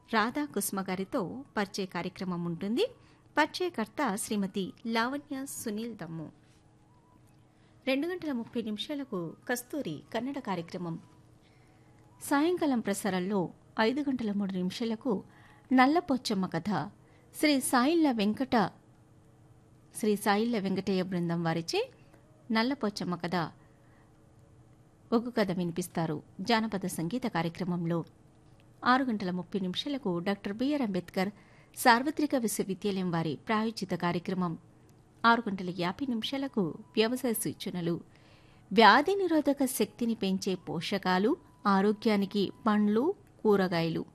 రాధా కుస్మ గారితో పరిచయ కార్యక్రమం ఉంటుంది పరిచయకర్త శ్రీమతి లావణ్య సునీల్ దమ్ము రెండు గంటల ముప్పై నిమిషాలకు కస్తూరి కన్నడ కార్యక్రమం సాయంకాలం ప్రసారంలో ఐదు గంటల మూడు నిమిషాలకు నల్లపోచ్చమ్మ కథ శ్రీ సాయిల్ల వెంకట శ్రీ సాయిల్ల వెంకటయ్య బృందం వారిచే నల్లపోచ్చమ్మ కథ ఒగ్గు కథ వినిపిస్తారు జానపద సంగీత కార్యక్రమంలో ఆరు గంటల ముప్పై నిమిషాలకు డాక్టర్ బిఆర్ అంబేద్కర్ సార్వత్రిక విశ్వవిద్యాలయం వారి ప్రాయోజిత కార్యక్రమం ఆరు గంటల యాభై నిమిషాలకు వ్యవసాయ సూచనలు వ్యాధి నిరోధక శక్తిని పెంచే పోషకాలు ఆరోగ్యానికి పండ్లు కూరగాయలు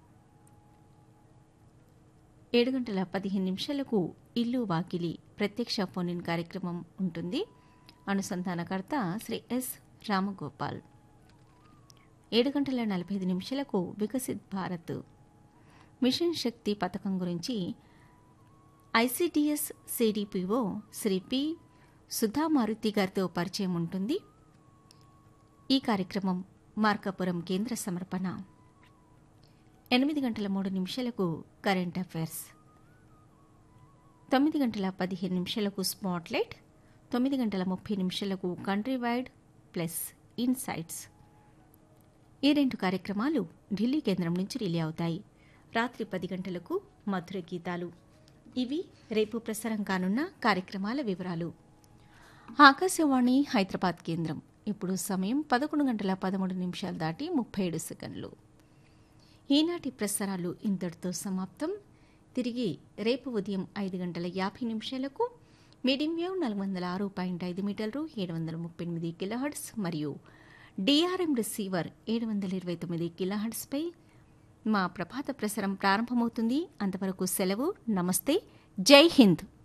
ఏడు గంటల పదిహేను నిమిషాలకు ఇల్లు వాకిలి ప్రత్యక్ష ఫోన్ ఇన్ కార్యక్రమం ఉంటుంది అనుసంధానకర్త శ్రీ ఎస్ రామగోపాల్ ఏడు గంటల నలభై ఐదు నిమిషాలకు వికసిత్ భారత్ మిషన్ శక్తి పథకం గురించి ICDS CDPO Shri P Sudhamaruthi గారితో పరిచయం ఉంటుంది ఈ కార్యక్రమం మార్కాపురం కేంద్ర సమర్పణ ఎనిమిది గంటల మూడు నిమిషాలకు కరెంట్ అఫైర్స్ తొమ్మిది గంటల పదిహేను నిమిషాలకు స్పాట్లైట్ తొమ్మిది గంటల ముప్పై నిమిషాలకు కంట్రీ వైడ్ ప్లస్ ఇన్సైట్స్ ఈ రెండు కార్యక్రమాలు ఢిల్లీ కేంద్రం నుంచి రిలే అవుతాయి రాత్రి పది గంటలకు మధుర గీతాలు ఇవి రేపు ప్రసారం కానున్న కార్యక్రమాల వివరాలు ఆకాశవాణి హైదరాబాద్ కేంద్రం ఇప్పుడు సమయం పదకొండు గంటల పదమూడు నిమిషాలు దాటి ముప్పై ఏడు సెకండ్లు ఈనాటి ప్రసారాలు ఇంతటితో సమాప్తం తిరిగి రేపు ఉదయం ఐదు గంటల యాభై నిమిషాలకు మీడియం వేవ్ నాలుగు వందల ఆరు పాయింట్ ఐదు మీటర్లు ఏడు వందల ముప్పై ఎనిమిది కిలోహర్ట్స్ మరియు డిఆర్ఎం రిసీవర్ ఏడు వందల ఇరవై తొమ్మిది కిలోహర్ట్స్పై మా ప్రభాత ప్రసారం ప్రారంభమవుతుంది అంతవరకు సెలవు నమస్తే జై హింద్